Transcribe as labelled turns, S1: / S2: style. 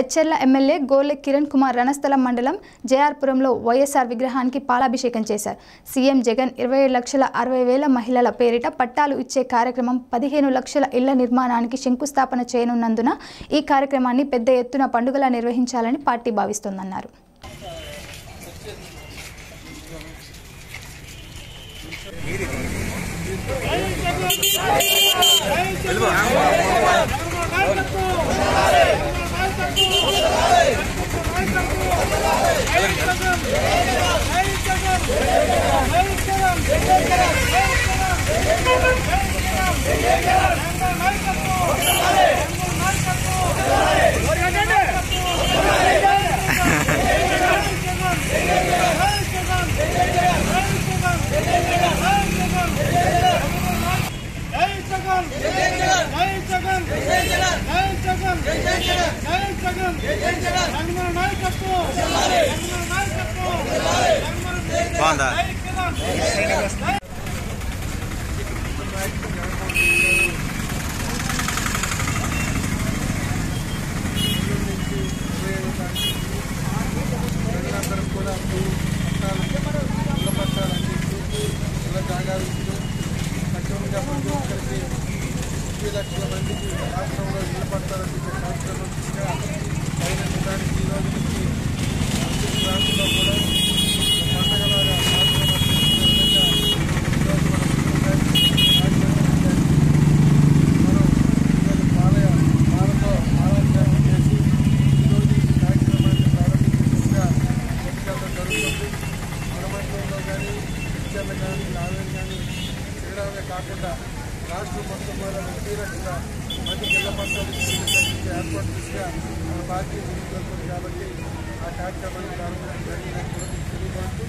S1: Etcherla MLA Gole Kiran Kumar Ranasthalam మండలం జేఆర్పురంలో వైఎస్ఆర్ విగ్రహానికి పాలాభిషేకం చేశారు సీఎం జగన్ ఇరవై ఏడు లక్షల అరవై వేల మహిళల పేరిట పట్టాలు ఇచ్చే కార్యక్రమం పదిహేను లక్షల ఇళ్ల నిర్మాణానికి శంకుస్థాపన చేయనున్నందున ఈ కార్యక్రమాన్ని పెద్ద ఎత్తున పండుగలా నిర్వహించాలని పార్టీ భావిస్తోందన్నారు
S2: జై జగన్ జై జగన్ జై జగన్ జై జగన్ జై జగన్ జై జగన్ జై జగన్ జగన్ నాయకత్వం జగన్ నాయకత్వం జగన్
S3: బాగుందా?
S2: జై కిరణ్
S4: ప్రజలందరూ కూడా పట్టాలు ఇళ్ళ పట్టాలు అందిస్తూ ఇళ్ళ జాగాలు ఇస్తూ సక్రమంగా ప్రతి ఒక్కరికి ఇరవై లక్షల మందికి రాష్ట్రంలో ఇళ్ళ పట్టాలు అందించే కార్యక్రమం దిశగా పైన నిజానికి ఈ రోజు నుంచి అన్ని ప్రాంతాల్లో కూడా ఒక పండగలాగా కార్యక్రమం చేస్తున్న విధంగా ఈరోజు మన ముఖ్యమంత్రి రాజశేఖర రెడ్డి గారికి మనం ఈరోజు పాలయ పాలతో పాలాభిషేకం చేసి ఈరోజు ఈ కార్యక్రమాన్ని ప్రారంభించే దిశగా ఎన్నికల్లో జరుగుతుంది మన మండలంలో కానీ ఇచ్చర్లు కానీ లావేలు కానీ చేయడమే కాకుండా రాష్ట్రం మొత్తం మీద ముప్పై లక్షల మందికి ఇళ్ల పట్టాలు ఇచ్చే ఏర్పాటు దిశగా మన పార్టీ ముందుకు వెళ్తుంది కాబట్టి ఆ కార్యక్రమాన్ని ప్రారంభించడం జరిగిందని కూడా మీకు తెలియజేస్తూ